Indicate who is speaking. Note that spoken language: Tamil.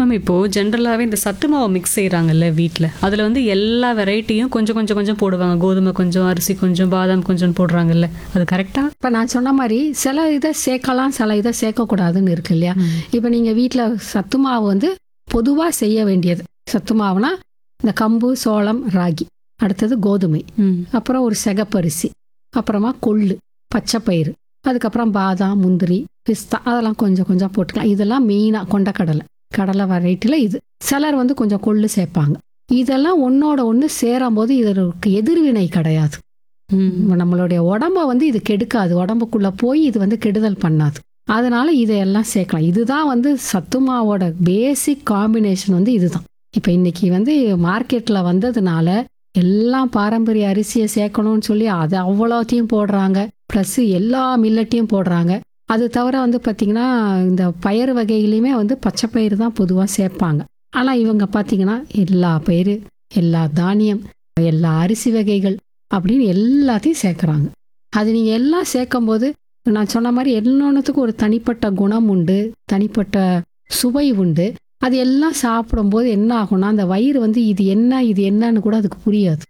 Speaker 1: மேம் இப்போ ஜென்ரலாகவே இந்த சத்து மாவு மிக்ஸ் செய்கிறாங்கல்ல வீட்டில் அதில் வந்து எல்லா வெரைட்டியும் கொஞ்சம் கொஞ்சம் கொஞ்சம் போடுவாங்க கோதுமை கொஞ்சம் அரிசி கொஞ்சம் பாதாம் கொஞ்சம் போடுறாங்கல்ல அது கரெக்டா
Speaker 2: இப்போ நான் சொன்ன மாதிரி சில இதை சேர்க்கலாம் சில இதை சேர்க்கக்கூடாதுன்னு இருக்கு இல்லையா இப்போ நீங்கள் வீட்டில் சத்து மாவு வந்து பொதுவாக செய்ய வேண்டியது சத்து மாவுனா இந்த கம்பு சோளம் ராகி அடுத்தது கோதுமை
Speaker 1: ம்
Speaker 2: அப்புறம் ஒரு சிகப்பரிசி அப்புறமா கொள்ளு பச்சைப்பயிறு அதுக்கப்புறம் பாதாம் முந்திரி பிஸ்தா அதெல்லாம் கொஞ்சம் கொஞ்சம் போட்டுக்கலாம் இதெல்லாம் மெயினாக கொண்டக்கடலை கடலை வெரைட்டியில் இது சிலர் வந்து கொஞ்சம் கொள்ளு சேர்ப்பாங்க இதெல்லாம் ஒன்னோட ஒன்று சேரும்போது இதற்கு எதிர்வினை கிடையாது
Speaker 1: ம்
Speaker 2: நம்மளுடைய உடம்ப வந்து இது கெடுக்காது உடம்புக்குள்ள போய் இது வந்து கெடுதல் பண்ணாது அதனால இதையெல்லாம் சேர்க்கலாம் இதுதான் வந்து சத்துமாவோட பேசிக் காம்பினேஷன் வந்து இதுதான் இப்போ இன்னைக்கு வந்து மார்க்கெட்டில் வந்ததுனால எல்லாம் பாரம்பரிய அரிசியை சேர்க்கணும்னு சொல்லி அது அவ்வளோத்தையும் போடுறாங்க ப்ளஸ் எல்லா மில்லட்டையும் போடுறாங்க அது தவிர வந்து பார்த்திங்கன்னா இந்த பயிர் வகையிலையுமே வந்து பச்சை பயிறு தான் பொதுவாக சேர்ப்பாங்க ஆனால் இவங்க பார்த்தீங்கன்னா எல்லா பயிறு எல்லா தானியம் எல்லா அரிசி வகைகள் அப்படின்னு எல்லாத்தையும் சேர்க்குறாங்க அது நீங்கள் எல்லாம் சேர்க்கும்போது நான் சொன்ன மாதிரி எல்லாத்துக்கும் ஒரு தனிப்பட்ட குணம் உண்டு தனிப்பட்ட சுவை உண்டு அது எல்லாம் சாப்பிடும்போது என்ன ஆகும்னா அந்த வயிறு வந்து இது என்ன இது என்னன்னு கூட அதுக்கு புரியாது